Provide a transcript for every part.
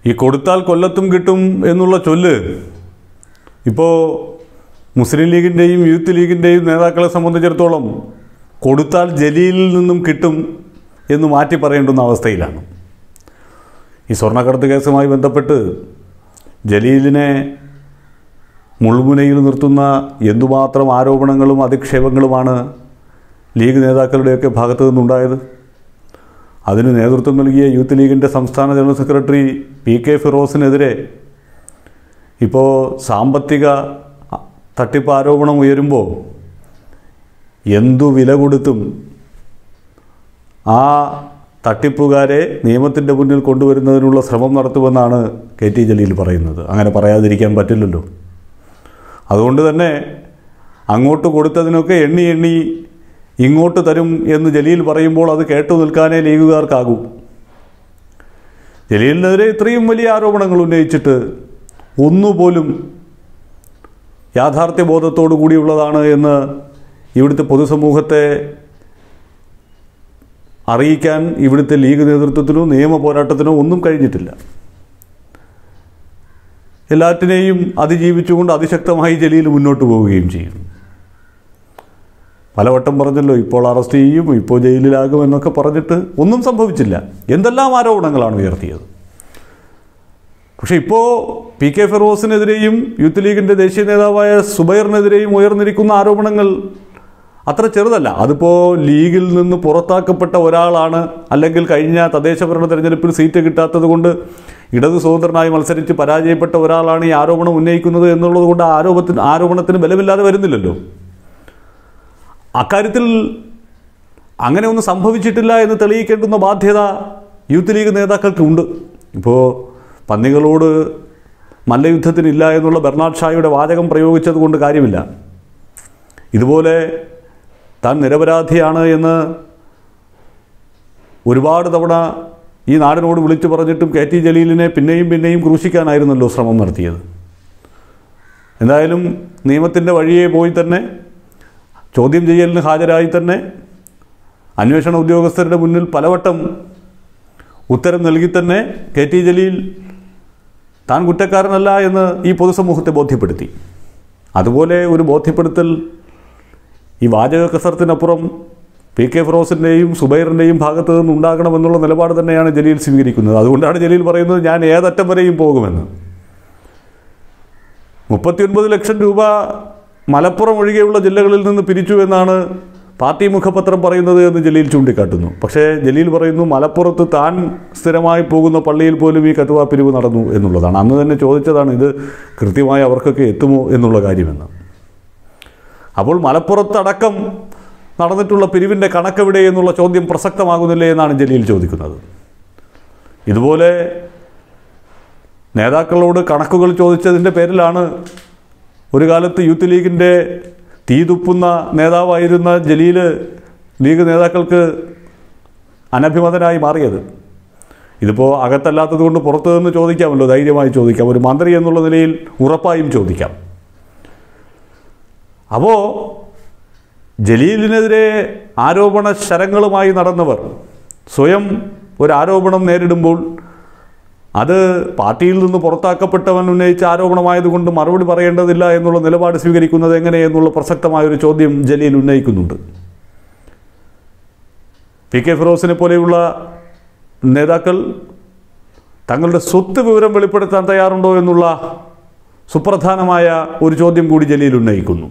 ഈ കൊടുത്താൽ കൊല്ലത്തും കിട്ടും എന്നുള്ള ചൊല്ല് ഇപ്പോൾ മുസ്ലിം ലീഗിൻ്റെയും യൂത്ത് ലീഗിൻ്റെയും നേതാക്കളെ സംബന്ധിച്ചിടത്തോളം കൊടുത്താൽ ജലീലിൽ നിന്നും കിട്ടും എന്ന് മാറ്റി പറയേണ്ടുന്ന അവസ്ഥയിലാണ് ഈ സ്വർണ്ണക്കടത്ത് കേസുമായി ബന്ധപ്പെട്ട് ജലീലിനെ മുൾമുനയിൽ നിർത്തുന്ന എന്തുമാത്രം ആരോപണങ്ങളും അധിക്ഷേപങ്ങളുമാണ് ലീഗ് നേതാക്കളുടെയൊക്കെ ഭാഗത്തു നിന്നുണ്ടായത് അതിന് നേതൃത്വം നൽകിയ യൂത്ത് ലീഗിൻ്റെ സംസ്ഥാന ജനറൽ സെക്രട്ടറി പി കെ ഫിറോസിനെതിരെ ഇപ്പോൾ സാമ്പത്തിക തട്ടിപ്പ് ആരോപണം ഉയരുമ്പോൾ എന്തു വില കൊടുത്തും ആ തട്ടിപ്പുകാരെ നിയമത്തിൻ്റെ മുന്നിൽ കൊണ്ടുവരുന്നതിനുള്ള ശ്രമം നടത്തുമെന്നാണ് കെ ടി ജലീൽ പറയുന്നത് അങ്ങനെ പറയാതിരിക്കാൻ പറ്റില്ലല്ലോ അതുകൊണ്ട് തന്നെ അങ്ങോട്ട് കൊടുത്തതിനൊക്കെ എണ്ണി എണ്ണി ഇങ്ങോട്ട് തരും എന്ന് ജലീൽ പറയുമ്പോൾ അത് കേട്ടു നിൽക്കാനേ ലീഗുകാർക്കാകൂ ജലീലിനെതിരെ ഇത്രയും വലിയ ആരോപണങ്ങൾ ഉന്നയിച്ചിട്ട് ഒന്നുപോലും യാഥാർത്ഥ്യബോധത്തോടു കൂടിയുള്ളതാണ് എന്ന് ഇവിടുത്തെ പൊതുസമൂഹത്തെ അറിയിക്കാൻ ഇവിടുത്തെ ലീഗ് നേതൃത്വത്തിനോ നിയമ പോരാട്ടത്തിനോ ഒന്നും കഴിഞ്ഞിട്ടില്ല എല്ലാറ്റിനെയും അതിജീവിച്ചുകൊണ്ട് അതിശക്തമായി ജലീൽ മുന്നോട്ട് പോവുകയും ചെയ്യും പലവട്ടം പറഞ്ഞല്ലോ ഇപ്പോൾ അറസ്റ്റ് ചെയ്യും ഇപ്പോൾ ജയിലിലാകും എന്നൊക്കെ പറഞ്ഞിട്ട് ഒന്നും സംഭവിച്ചില്ല എന്തെല്ലാം ആരോപണങ്ങളാണ് ഉയർത്തിയത് പക്ഷേ ഇപ്പോൾ പി കെ ഫിറോസിനെതിരെയും യൂത്ത് ലീഗിൻ്റെ ദേശീയ നേതാവായ സുബൈറിനെതിരെയും ഉയർന്നിരിക്കുന്ന ആരോപണങ്ങൾ അത്ര ചെറുതല്ല അതിപ്പോൾ ലീഗിൽ നിന്ന് പുറത്താക്കപ്പെട്ട ഒരാളാണ് അല്ലെങ്കിൽ കഴിഞ്ഞ തദ്ദേശ ഭരണ തെരഞ്ഞെടുപ്പിൽ സീറ്റ് കിട്ടാത്തത് കൊണ്ട് ഇടതു സ്വതന്ത്രനായി മത്സരിച്ച് പരാജയപ്പെട്ട ഒരാളാണ് ഈ ആരോപണം ഉന്നയിക്കുന്നത് എന്നുള്ളത് കൊണ്ട് ആ ആരോപണത്തിന് ആരോപണത്തിന് ബലമില്ലാതെ വരുന്നില്ലല്ലോ അക്കാര്യത്തിൽ അങ്ങനെ ഒന്നും സംഭവിച്ചിട്ടില്ല എന്ന് തെളിയിക്കേണ്ടുന്ന ബാധ്യത യൂത്ത് ലീഗ് നേതാക്കൾക്കുണ്ട് ഇപ്പോൾ പന്നികളോട് മല്ലയുദ്ധത്തിനില്ല എന്നുള്ള ബെർണാഡ് ഷായുടെ വാചകം പ്രയോഗിച്ചത് കൊണ്ട് കാര്യമില്ല ഇതുപോലെ താൻ നിരപരാധിയാണ് എന്ന് ഒരുപാട് തവണ ഈ നാടിനോട് വിളിച്ചു പറഞ്ഞിട്ടും കെ ടി ജലീലിനെ പിന്നെയും പിന്നെയും ക്രൂശിക്കാനായിരുന്നല്ലോ ശ്രമം നടത്തിയത് എന്തായാലും നിയമത്തിൻ്റെ വഴിയെ പോയി തന്നെ ചോദ്യം ചെയ്യലിന് ഹാജരായി തന്നെ അന്വേഷണ ഉദ്യോഗസ്ഥരുടെ മുന്നിൽ പലവട്ടം ഉത്തരം നൽകി തന്നെ കെ ടി ജലീൽ താൻ കുറ്റക്കാരനല്ല എന്ന് ഈ പൊതുസമൂഹത്തെ ബോധ്യപ്പെടുത്തി അതുപോലെ ഒരു ബോധ്യപ്പെടുത്തൽ ഈ വാചക കസർത്തിനപ്പുറം പി കെ ഫിറോസിൻ്റെയും സുബൈറിൻ്റെയും ഭാഗത്ത് നിന്ന് ഉണ്ടാകണമെന്നുള്ള നിലപാട് തന്നെയാണ് ജലീൽ സ്വീകരിക്കുന്നത് അതുകൊണ്ടാണ് ജലീൽ പറയുന്നത് ഞാൻ ഏതറ്റം വരെയും പോകുമെന്ന് മുപ്പത്തിയൊൻപത് ലക്ഷം രൂപ മലപ്പുറം ഒഴികെയുള്ള ജില്ലകളിൽ നിന്ന് പിരിച്ചു എന്നാണ് പാർട്ടി മുഖപത്രം പറയുന്നത് എന്ന് ജലീൽ ചൂണ്ടിക്കാട്ടുന്നു പക്ഷേ ജലീൽ പറയുന്നു മലപ്പുറത്ത് താൻ സ്ഥിരമായി പോകുന്ന പള്ളിയിൽ പോലും ഈ കത്തുവാ പിരിവ് നടന്നു എന്നുള്ളതാണ് അന്ന് തന്നെ ചോദിച്ചതാണ് ഇത് കൃത്യമായി അവർക്കൊക്കെ എത്തുമോ എന്നുള്ള കാര്യമെന്ന് അപ്പോൾ മലപ്പുറത്തടക്കം നടന്നിട്ടുള്ള പിരിവിൻ്റെ കണക്കെവിടെ എന്നുള്ള ചോദ്യം പ്രസക്തമാകുന്നില്ലേ എന്നാണ് ജലീൽ ചോദിക്കുന്നത് ഇതുപോലെ നേതാക്കളോട് കണക്കുകൾ ചോദിച്ചതിൻ്റെ പേരിലാണ് ഒരു കാലത്ത് യൂത്ത് ലീഗിൻ്റെ തീതുപ്പുന്ന നേതാവായിരുന്ന ജലീല് ലീഗ് നേതാക്കൾക്ക് അനഭിമതനായി മാറിയത് ഇതിപ്പോൾ അകത്തല്ലാത്തത് കൊണ്ട് പുറത്തു നിന്ന് ചോദിക്കാമല്ലോ ധൈര്യമായി ചോദിക്കാം ഒരു മന്ത്രി എന്നുള്ള നിലയിൽ ഉറപ്പായും ചോദിക്കാം അപ്പോൾ ജലീലിനെതിരെ ആരോപണ ശരങ്ങളുമായി നടന്നവർ സ്വയം ഒരു ആരോപണം നേരിടുമ്പോൾ അത് പാർട്ടിയിൽ നിന്ന് പുറത്താക്കപ്പെട്ടവൻ ഉന്നയിച്ച ആരോപണമായതുകൊണ്ട് മറുപടി പറയേണ്ടതില്ല എന്നുള്ള നിലപാട് സ്വീകരിക്കുന്നത് എങ്ങനെ എന്നുള്ള പ്രസക്തമായൊരു ചോദ്യം ജലീൽ ഉന്നയിക്കുന്നുണ്ട് പി കെ ഫിറോസിനെ പോലെയുള്ള നേതാക്കൾ തങ്ങളുടെ സ്വത്ത് വിവരം വെളിപ്പെടുത്താൻ തയ്യാറുണ്ടോ എന്നുള്ള സുപ്രധാനമായ ഒരു ചോദ്യം കൂടി ജലീൽ ഉന്നയിക്കുന്നു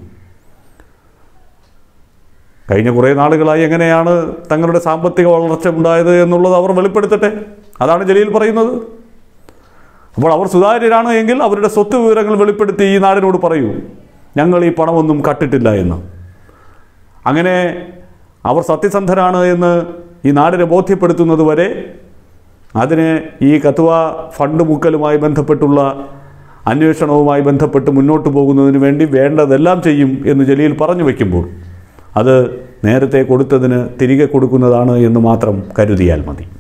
കഴിഞ്ഞ കുറേ നാളുകളായി എങ്ങനെയാണ് തങ്ങളുടെ സാമ്പത്തിക വളർച്ച ഉണ്ടായത് എന്നുള്ളത് അവർ വെളിപ്പെടുത്തട്ടെ അതാണ് ജലീൽ പറയുന്നത് അപ്പോൾ അവർ സുതാര്യരാണ് എങ്കിൽ അവരുടെ സ്വത്ത് വിവരങ്ങൾ വെളിപ്പെടുത്തി ഈ നാടിനോട് പറയൂ ഞങ്ങൾ ഈ പണമൊന്നും കട്ടിട്ടില്ല എന്ന് അങ്ങനെ അവർ സത്യസന്ധരാണ് എന്ന് ഈ നാടിനെ ബോധ്യപ്പെടുത്തുന്നത് വരെ അതിനെ ഈ കത്തുവ ഫണ്ട് മുക്കലുമായി ബന്ധപ്പെട്ടുള്ള അന്വേഷണവുമായി ബന്ധപ്പെട്ട് മുന്നോട്ട് പോകുന്നതിന് വേണ്ടി വേണ്ടതെല്ലാം ചെയ്യും എന്ന് ജലീൽ പറഞ്ഞു വയ്ക്കുമ്പോൾ അത് നേരത്തെ കൊടുത്തതിന് തിരികെ കൊടുക്കുന്നതാണ് എന്ന് മാത്രം കരുതിയാൽ മതി